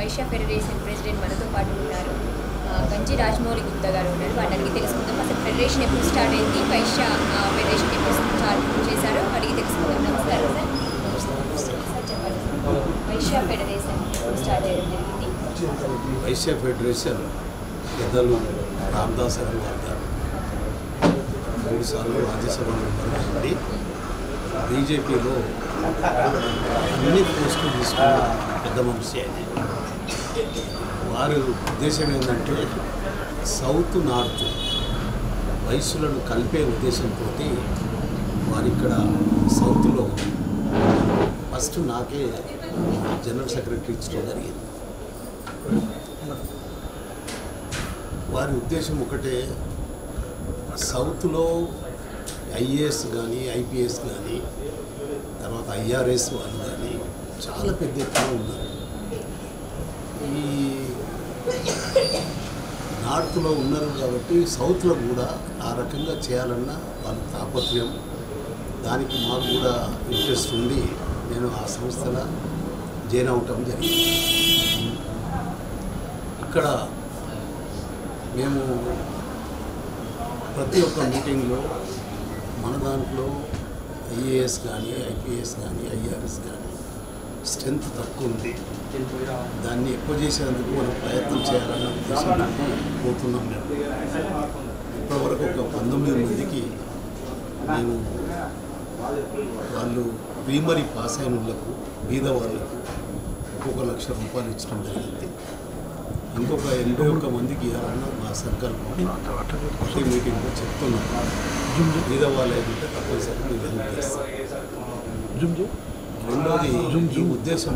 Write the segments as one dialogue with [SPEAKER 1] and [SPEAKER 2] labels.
[SPEAKER 1] Vysya federation president మనతో పాటు ఉన్నారు ఆ, గంజి రాజమౌళి గుప్తా గారు ఉన్నారు వారిని అడిగి తెలుసుకుందాం అసలు ఫెడరేషన్ ఎప్పుడు స్టార్ట్ అయింది వైశ్య ఆ, ఫెడరేషన్ ఎప్పుడు స్టార్ట్ చేశారో అడిగి తెలుసుకుందాం నమస్కారం సార్ సార్ చెప్పండి వైశ్య ఫెడరేషన్ ఎప్పుడు స్టార్ట్ చేయడం జరిగింది
[SPEAKER 2] వైశ్య ఫెడరేషన్ పెద్దలు రామదాస్ అగర్వాల్ గారు మూడు సార్లు రాజ్యసభ మెంబర్గా ఉండి బీజేపీలో అన్ని పోస్టులు తీసుకున్న పెద్ద మనిషి ఆయన వారి ఉద్దేశం ఏంటంటే సౌత్ నార్త్ వయసులను కలిపే ఉద్దేశంతో వారు ఇక్కడ సౌత్లో ఫస్ట్ నాకే జనరల్ సెక్రటరీ ఇచ్చడం జరిగింది వారి ఉద్దేశం ఒకటే సౌత్లో ఐఏఎస్ కానీ ఐపీఎస్ కానీ తర్వాత ఐఆర్ఎస్ వాళ్ళు కానీ చాలా పెద్ద ఎత్తున ఉన్నారు ఈ నార్త్లో ఉన్నారు కాబట్టి సౌత్లో కూడా ఆ రకంగా చేయాలన్న వాళ్ళ తాపత్రయం దానికి మాకు కూడా ఇంట్రెస్ట్ ఉండి నేను ఆ సంస్థలో జాయిన్ అవటం జరిగింది ఇక్కడ మేము ప్రతి ఒక్క మీటింగ్లో మన దాంట్లో ఐఏఎస్ కానీ ఐపీఎస్ కానీ ఐఆర్ఎస్ కానీ స్ట్రెంత్ తక్కువ ఉంది దాన్ని ఎక్కువ చేసేందుకు మనం ప్రయత్నం చేయాలన్న ఉద్దేశంతో పోతున్నాం మేము ఇప్పటివరకు ఒక పంతొమ్మిది మందికి మేము వాళ్ళు ప్రీమరీ పాస్ అయిన వాళ్ళకు బీద వాళ్ళకు ఒక్కొక్క లక్ష రూపాయలు ఇచ్చడం జరిగింది ఇంకొక ఎనభై ఒక్క మందికి ఇవ్వాలన్న మా సంకల్పం ప్రతి మీటింగ్లో చెప్తున్నాం బీద వాళ్ళు ఏంటంటే తప్పనిసరి మేము హెల్ప్ చేస్తాం రెండోది ఈ ఉద్దేశం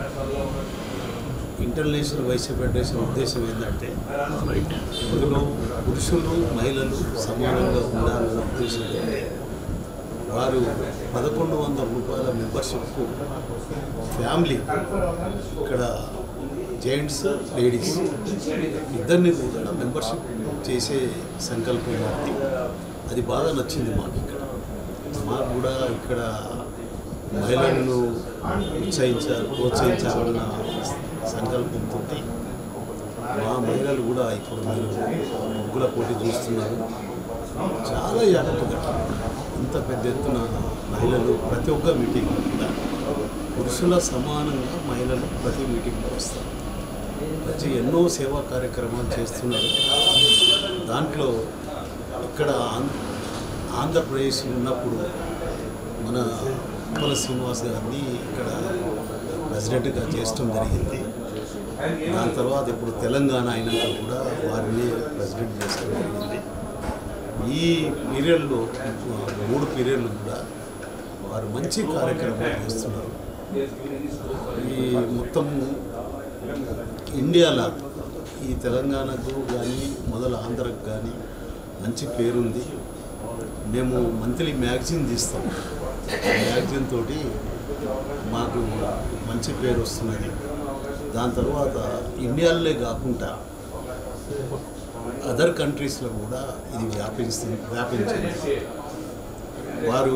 [SPEAKER 2] ఇంటర్నేషనల్ వైశ్య ఫెడరేషన్ ఉద్దేశం ఏంటంటే ఇందులో పురుషులు మహిళలు సమానంగా ఉండాలన్న ఉద్దేశంతో వారు పదకొండు వందల రూపాయల మెంబర్షిప్కు ఫ్యామిలీ ఇక్కడ జెంట్స్ లేడీస్ ఇద్దరిని కూడా మెంబర్షిప్ చేసే సంకల్పం ఉంది అది బాగా నచ్చింది మాకు ఇక్కడ మాకు కూడా ఇక్కడ మహిళలను ఉత్సహించాలి ప్రోత్సహించాలన్న సంకల్పంతో మా మహిళలు కూడా ఇప్పుడు మీరు ముగ్గుల పోటీ చూస్తున్నారు చాలా జాగ్రత్తగా ఇంత పెద్ద ఎత్తున మహిళలు ప్రతి ఒక్క మీటింగ్ కూడా పురుషుల సమానంగా మహిళలు ప్రతి మీటింగ్లో వస్తారు వచ్చి ఎన్నో సేవా కార్యక్రమాలు చేస్తున్నారు దాంట్లో ఇక్కడ ఆంధ్ర ఆంధ్రప్రదేశ్ ఉన్నప్పుడు మన ఉప్పల శ్రీనివాస్ గారిని ఇక్కడ ప్రెసిడెంట్గా చేయడం జరిగింది దాని తర్వాత ఇప్పుడు తెలంగాణ అయినాక కూడా వారిని ప్రెసిడెంట్ చేయడం జరిగింది ఈ పీరియడ్లో మూడు పీరియడ్లు కూడా వారు మంచి కార్యక్రమాలు చేస్తున్నారు ఈ మొత్తం ఇండియాలో ఈ తెలంగాణకు కానీ మొదలు ఆంధ్రకు కానీ మంచి పేరుంది మేము మంత్లీ మ్యాగజైన్ తీస్తాం మ్యాగజైన్ తోటి మాకు మంచి పేరు వస్తున్నది దాని తర్వాత ఇండియాలోనే కాకుండా అదర్ కంట్రీస్లో కూడా ఇది వ్యాపించింది వ్యాపించింది వారు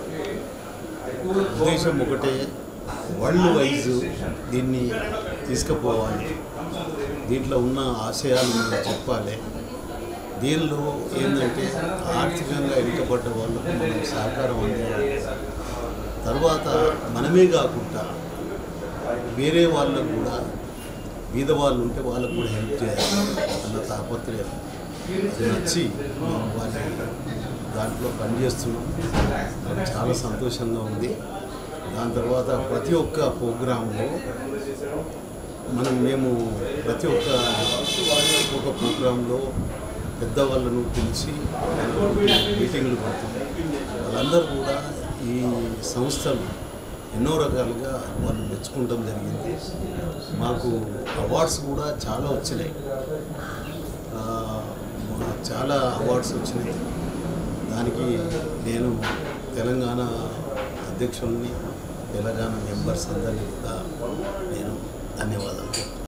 [SPEAKER 2] ఉద్దేశం ఒకటే వరల్డ్ వైజ్ దీన్ని తీసుకుపోవాలి దీంట్లో ఉన్న ఆశయాలు మనం చెప్పాలి దీనిలో ఏంటంటే ఆర్థికంగా వెనుకబడ్డ వాళ్ళకు మనం సహకారం అందించాలి తర్వాత మనమే కాకుండా వేరే వాళ్ళకు కూడా బీద వాళ్ళు ఉంటే వాళ్ళకు కూడా హెల్ప్ చేయాలి అన్న తాపత్రయం అది నచ్చి మేము వారి దాంట్లో పనిచేస్తున్నాం నాకు చాలా సంతోషంగా ఉంది దాని తర్వాత ప్రతి ఒక్క ప్రోగ్రాంలో మనం మేము ప్రతి ఒక్క ఒక ప్రోగ్రాంలో పెద్దవాళ్ళను పిలిచి మీటింగ్లు పెడతాం వాళ్ళందరూ కూడా ఈ సంస్థలు ఎన్నో రకాలుగా వాళ్ళు మెచ్చుకుంటాం జరిగింది మాకు అవార్డ్స్ కూడా చాలా వచ్చినాయి ఆ, మా- చాలా అవార్డ్స్ వచ్చినాయి దానికి నేను తెలంగాణ అధ్యక్షుల్ని తెలంగాణ మెంబర్స్ అందరినీ కూడా నేను ధన్యవాదాలు చెప్తున్నాను